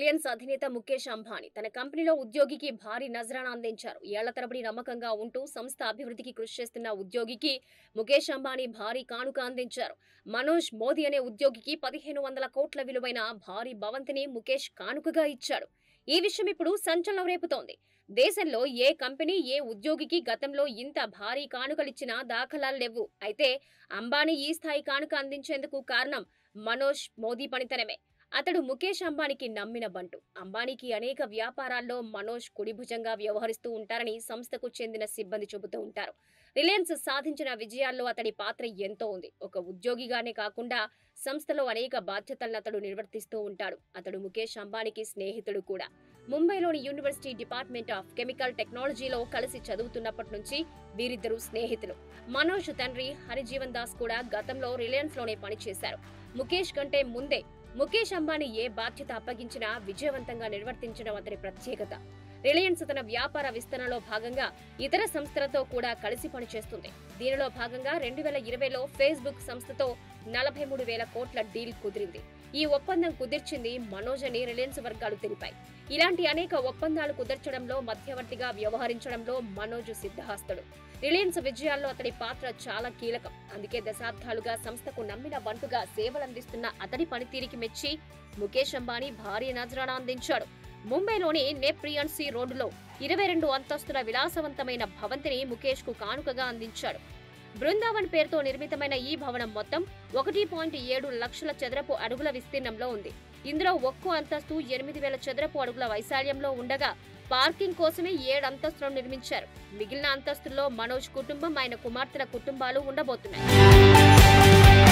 Reliance అధినేత ముఖేష్ అంబానీ తన కంపెనీలో ఉద్యోగికి భారీ నజరానా అందించారు ఏళ్ల తరబడి నమ్మకంగా ఉంటూ సంస్థ అభివృద్ధికి కృషి చేస్తున్న ఉద్యోగికి ముఖేష్ అంబానీ భారీ కానుక అందించారు మనోజ్ మోదీ అనే ఉద్యోగికి పదిహేను వందల కోట్ల విలువైన భారీ భవంతిని ముఖేష్ కానుకగా ఇచ్చాడు ఈ విషయం ఇప్పుడు సంచలనం రేపుతోంది దేశంలో ఏ కంపెనీ ఏ ఉద్యోగికి గతంలో ఇంత భారీ కానుకలిచ్చిన దాఖలాలు లేవు అయితే అంబానీ ఈ స్థాయి కానుక అందించేందుకు కారణం మనోజ్ మోదీ పనితనమే అతడు ముఖేష్ అంబానీకి నమ్మిన బంటు అంబానీకి అనేక వ్యాపారాల్లో మనోజ్ కుడిభుజంగా వ్యవహరిస్తూ ఉంటారని సంస్థకు చెందిన సిబ్బంది చెబుతూ ఉంటారు రిలయన్స్ సాధించిన విజయాల్లో అతడి పాత్ర ఎంతో ఉంది ఒక ఉద్యోగిగానే కాకుండా సంస్థలో అనేక బాధ్యతలను అతడు నిర్వర్తిస్తూ ఉంటాడు అతడు ముఖేష్ అంబానీకి స్నేహితుడు కూడా ముంబైలోని యూనివర్సిటీ డిపార్ట్మెంట్ ఆఫ్ కెమికల్ టెక్నాలజీలో కలిసి చదువుతున్నప్పటి నుంచి వీరిద్దరూ స్నేహితులు మనోజ్ తండ్రి హరిజీవన్ దాస్ కూడా గతంలో రిలయన్స్ లోనే పనిచేశారు ముఖేష్ కంటే ముందే ముఖేష్ అంబానీ ఏ బాధ్యత అప్పగించినా విజయవంతంగా నిర్వర్తించడం అతని ప్రత్యేకత రిలయన్స్ తన వ్యాపార విస్తరణలో భాగంగా ఇతర సంస్థలతో కూడా కలిసి పనిచేస్తుంది దీనిలో భాగంగా రెండు వేల ఇరవైలో ఫేస్బుక్ సంస్థతో నలభై మూడు వేల కోట్ల డీల్ కుదిరింది ఈ ఒప్పందం కుదిర్చింది మనోజ్ అని రిలయన్స్ వర్గాలు తెలిపాయి ఇలాంటి అనేక ఒప్పందాలు కుదర్చడంలో మధ్యవర్తిగా వ్యవహరించడంలో మనోజ్ సిద్ధహస్తుడు రిలయన్స్ విజయాల్లో అతడి పాత్ర చాలా కీలకం అందుకే దశాబ్దాలుగా సంస్థకు నమ్మిన బంటుగా సేవలందిస్తున్న అతడి పనితీరికి మెచ్చి ముఖేష్ అంబానీ భారీ నజరానా అందించాడు ముంబైలోని నెప్రియాన్సీ రోడ్డులో ఇరవై రెండు అంతస్తుల విలాసవంతమైన భవంతిని ముఖేష్ కు కానుకగా అందించాడు బృందావన్ పేరుతో నిర్మితమైన ఈ భవనం మొత్తం ఒకటి పాయింట్ ఏడు లక్షల చదరపు అడుగుల విస్తీర్ణంలో ఉంది ఇందులో ఒక్కో అంతస్తు ఎనిమిది వేల చదరపు అడుగుల వైశాల్యంలో ఉండగా పార్కింగ్ కోసమే ఏడు అంతస్తులను నిర్మించారు మిగిలిన అంతస్తుల్లో మనోజ్ కుటుంబం ఆయన కుమార్తెల కుటుంబాలు ఉండబోతున్నాయి